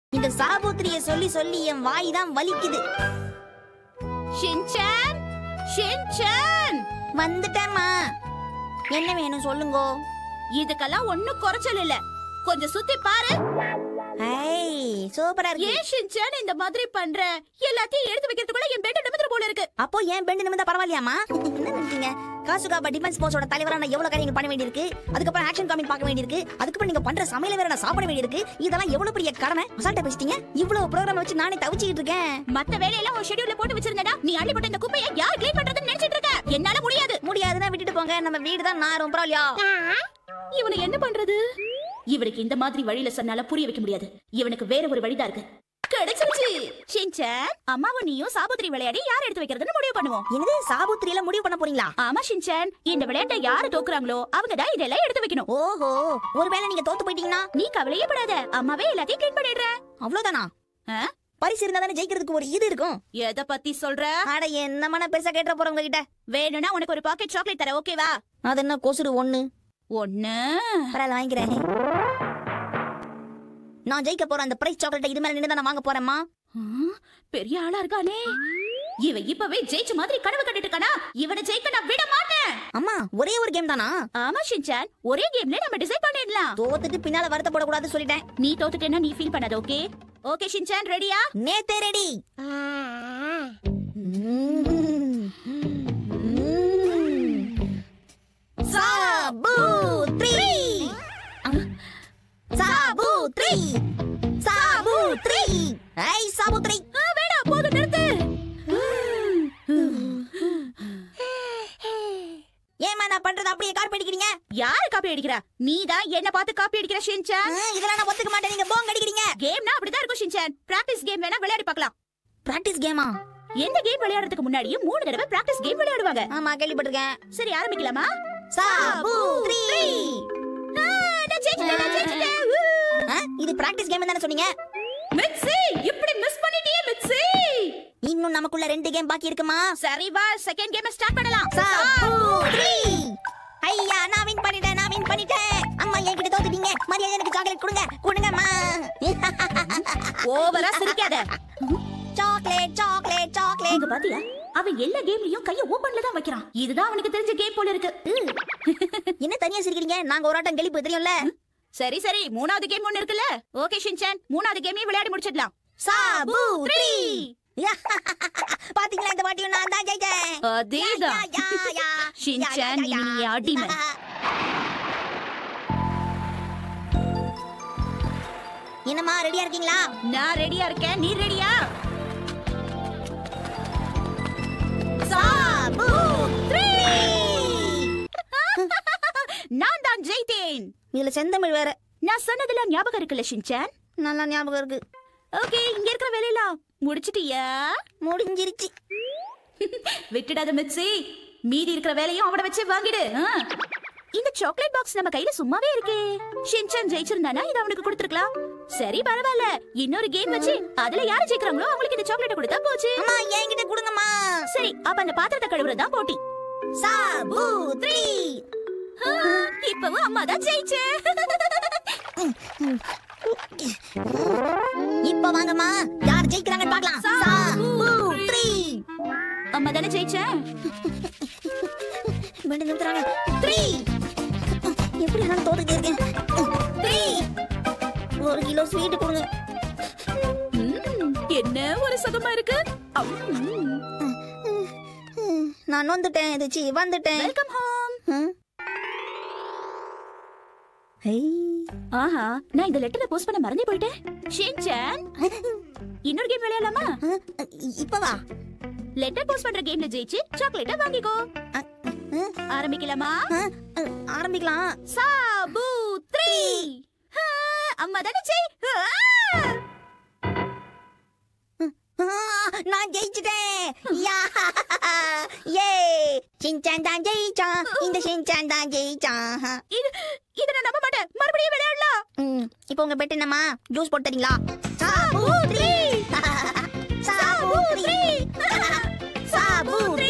இந்த சாபூத்திரிய சொல்லி சொல்லி என் வாய் தான் வலிக்குது ஷின்சான் ஷின்சான் வந்துட்டேம்மா என்ன வேணும் சொல்லுங்கோ இதுக்கெல்லாம் ஒண்ணும் குறைச்சல் இல்ல கொஞ்சம் சுத்தி பாரு ஐ சூப்பரா இருக்கு ஏன் ஷின்சான் இந்த மாதிரி பண்ற எல்லாத்தையும் எடுத்து வைக்கிறதுக்குள்ள என் பெட் நிமித்திர போல இருக்கு அப்போ ஏன் பெண்டு நிமிந்தா பரவாயில்லையாமா என்ன நினைச்சீங்க காசுகாபா டிஃபென்ஸ் போர்ஸோட தலைவரா நான் எவ்வளவு காரியங்கள் பண்ண வேண்டியிருக்கு அதுக்கப்புறம் ஆக்ஷன் காமிக் பார்க்க வேண்டியிருக்கு அதுக்கப்புறம் நீங்க பண்ற சமையல வேற நான் சாப்பிட வேண்டியிருக்கு இதெல்லாம் எவ்வளவு பெரிய கடமை அசால்ட்டா பேசிட்டீங்க இவ்வளவு ப்ரோக்ராம் வச்சு நானே தவிச்சிட்டு இருக்கேன் மத்த வேலையெல்லாம் ஒரு ஷெட்யூல்ல போட்டு வச்சிருந்தா நீ அள்ளி போட்ட இந்த குப்பையை யார் க்ளீன் பண்றதுன்னு நினைச்சிட்டு இருக்க என்னால முடியாது முடியாதுன்னா விட்டுட்டு போங்க நம்ம வீடு தான் நான் ரொம்ப பரவாயில்லையா இவனை என்ன பண்றது இவனுக்கு இந்த மாதிரி வழியில சொன்னால புரிய வைக்க முடியாது இவனுக்கு வேற ஒரு வழிதான் இருக்கு கிடைச்சிருச்சு ஷின்சான் அம்மாவும் நீயும் சாபுத்திரி விளையாடி யார் எடுத்து வைக்கிறதுன்னு முடிவு பண்ணுவோம் என்னது சாபுத்திரியில முடிவு பண்ண போறீங்களா ஆமா ஷின்சான் இந்த விளையாட்டை யாரு தோக்குறாங்களோ அவங்க தான் இதெல்லாம் எடுத்து வைக்கணும் ஓஹோ ஒருவேளை நீங்க தோத்து போயிட்டீங்கன்னா நீ கவலையே படாத அம்மாவே எல்லாத்தையும் க்ளீன் பண்ணிடுறேன் அவ்வளவுதானா ஆ? பரிசு இருந்தா தானே ஜெயிக்கிறதுக்கு ஒரு இது இருக்கும் எதை பத்தி சொல்ற அட என்ன மன பெருசா கேட்ட போறவங்க கிட்ட வேணும்னா உனக்கு ஒரு பாக்கெட் சாக்லேட் தர ஓகேவா அது என்ன கொசுறு ஒண்ணு ஒண்ணு பரவாயில்ல வாங்கிக்கிறேன் நான் ஜெயிக்க போற அந்த பிரைஸ் சாக்லேட்டை இது மேல நின்று நான் வாங்க போறேம்மா ஆ, பெரிய ஆளா இருக்கானே இவன் இப்பவே ஜெயிச்ச மாதிரி கனவு கண்டுட்டு இருக்கானா இவனை ஜெயிக்க நான் விட மாட்டேன் அம்மா ஒரே ஒரு கேம் தானா ஆமா ஷின்சான் ஒரே கேம்ல நம்ம டிசைட் பண்ணிடலாம் தோத்துட்டு பின்னால வருத்தப்படக்கூடாது சொல்லிட்டேன் நீ தோத்துட்டேன்னா நீ ஃபீல் பண்ணாத ஓகே ஓகே ஷின்சான் ரெடியா நேத்தே ரெடி சாபூத்ரி சாபூத்ரி சாபூத்ரி ஐ சாபூத்ரி வேணாம் போதும் நிறுத்து ஏமா நான் பண்றது அப்படியே காப்பி அடிக்கிறீங்க யாரு காப்பி அடிக்கிறா நீ தான் என்ன பார்த்து காப்பி அடிக்கிற ஷின்சான் ஆ, இதெல்லாம் நான் ஒத்துக்க மாட்டேன் நீங்க போங்க அடிக்கிறீங்க கேம்னா அப்படிதான் இருக்கும் ஷின்சான் பிராக்டிஸ் கேம் வேணா விளையாடி பார்க்கலாம் பிராக்டிஸ் கேமா எந்த கேம் விளையாடுறதுக்கு முன்னாடியும் மூணு தடவை பிராக்டிஸ் கேம் விளையாடுவாங்க ஆமா கேள்விப்பட்டிருக்கேன் சரி ஆரம்பிக்கலாமா சாபூத்ரி ஆ, நான் ஜெயிச்சிட்டேன், நான் ஜெயிச்சிட்டேன். ஊ. ஆ, இது பிராக்டிஸ் கேம் தானே சொன்னீங்க மிட்ஸி இப்படி மிஸ் பண்ணிட்டியே மிட்ஸி இன்னும் நமக்குள்ள ரெண்டு கேம் பாக்கி இருக்குமா சரி வா செகண்ட் கேம் ஸ்டார்ட் பண்ணலாம் சாபூத்ரி ஐயா நான் வின் பண்ணிட்டேன் நான் வின் பண்ணிட்டேன் அம்மா என்கிட்ட தோத்துட்டீங்க மரியாதை எனக்கு சாக்லேட் கொடுங்க கொடுங்கம்மா ஓவரா சிரிக்காத சாக்லேட் சாக்லேட் சாக்லேட் இங்க பாத்தியா அவன் எல்லா கேம்லயும் கைய ஓபன்ல தான் வைக்கிறான் இதுதான் அவனுக்கு தெரிஞ்ச கேம் போல இருக்கு என்ன தனியா சிரிக்கிறீங்க நாங்க ஒரு ஆட்டம் கெளிப்பு தெரியும்ல சரி சரி மூணாவது கேம் ஒண்ணு இருக்குல்ல ஓகே ஷின்சான் மூணாவது கேமையும் விளையாடி முடிச்சிடலாம் சாபூத்ரி பாத்தீங்களா இந்த வாட்டியும் நான் தான் ஜெயிச்சேன் அதேதான் யா, யா, யா, ஷின்சான் யா, யா, இனி யா. அடிமை என்னம்மா ரெடியா இருக்கீங்களா நான் ரெடியா இருக்கேன் நீ ரெடியா சாபூத்ரி நான் தான் ஜெயித்தேன் இதுல செந்தமிழ் வேற நான் சொன்னதெல்லாம் ஞாபகம் இருக்குல்ல ஷின்சான் நல்லா ஞாபகம் இருக்கு ஓகே இங்க இருக்கிற வேலையெல்லாம் முடிச்சிட்டியா முடிஞ்சிருச்சு விட்டுடாத மிச்சி மீதி இருக்கிற வேலையும் அவட வச்சு வாங்கிடு ஆ. இந்த சாக்லேட் பாக்ஸ் நம்ம கையில சும்மாவே இருக்கே ஷின்சான் ஜெயிச்சிருந்தானா இத அவனுக்கு கொடுத்துருக்கலாம் சரி பரவாயில்ல இன்னொரு கேம் வச்சு அதுல யாரு ஜெயிக்கிறாங்களோ அவங்களுக்கு இந்த சாக்லேட் கொடுத்தா போச்சு அம்மா என்கிட்ட கொடுங்கம்மா சரி அப்ப அந்த பாத்திரத்தை கழுவுறதுதான் போட்டி சாபூத்ரி ஆ, இப்பவும் அம்மா தான் ஜெயிச்சே இப்ப வாங்கம்மா யார் ஜெயிக்கிறாங்கன்னு பார்க்கலாம் சாபூத்ரி அம்மா தானே ஜெயிச்சேன் வெண்டு நிறுத்துறாங்க த்ரீ எப்படி நான் தோத்துட்டே இருக்கேன் த்ரீ ஒரு கிலோ ஸ்வீட் கொடுங்க ம், என்ன ஒரு சுகமா இருக்கு நான் வந்துட்டேன் எதாச்சி வந்துட்டேன் வெல்கம் ஹோம் ம். ஐ. ஆஹா நான் இந்த லெட்டரை போஸ்ட் பண்ண மறந்தே போயிட்டேன் ஷின்சான் இன்னொரு கேம் விளையாடலாமா இப்ப வா லெட்டர் போஸ்ட் பண்ற கேம்ல ஜெயிச்சு சாக்லேட்ட வாங்கிக்கோ அ, அ, ஆரம்பிக்கலாமா அ, அ, ஆரம்பிக்கலாம் சாபு த்ரீ அம்மா தானே ஜெய் ஆ! ஆ, நான் ஜெயிச்சிட்டேன் யா ஏ சின்சான் தான் ஜெயிச்சான் இந்த சின்சான் தான் ஜெயிச்சான் இது இத நான் நம்ப மாட்டேன் மறுபடியும் விளையாடலாம் ம், இப்போ உங்க பெட் என்னம்மா ஜூஸ் போட்டு தரீங்களா சாபூத்ரி சாபூத்ரி சாபூத்ரி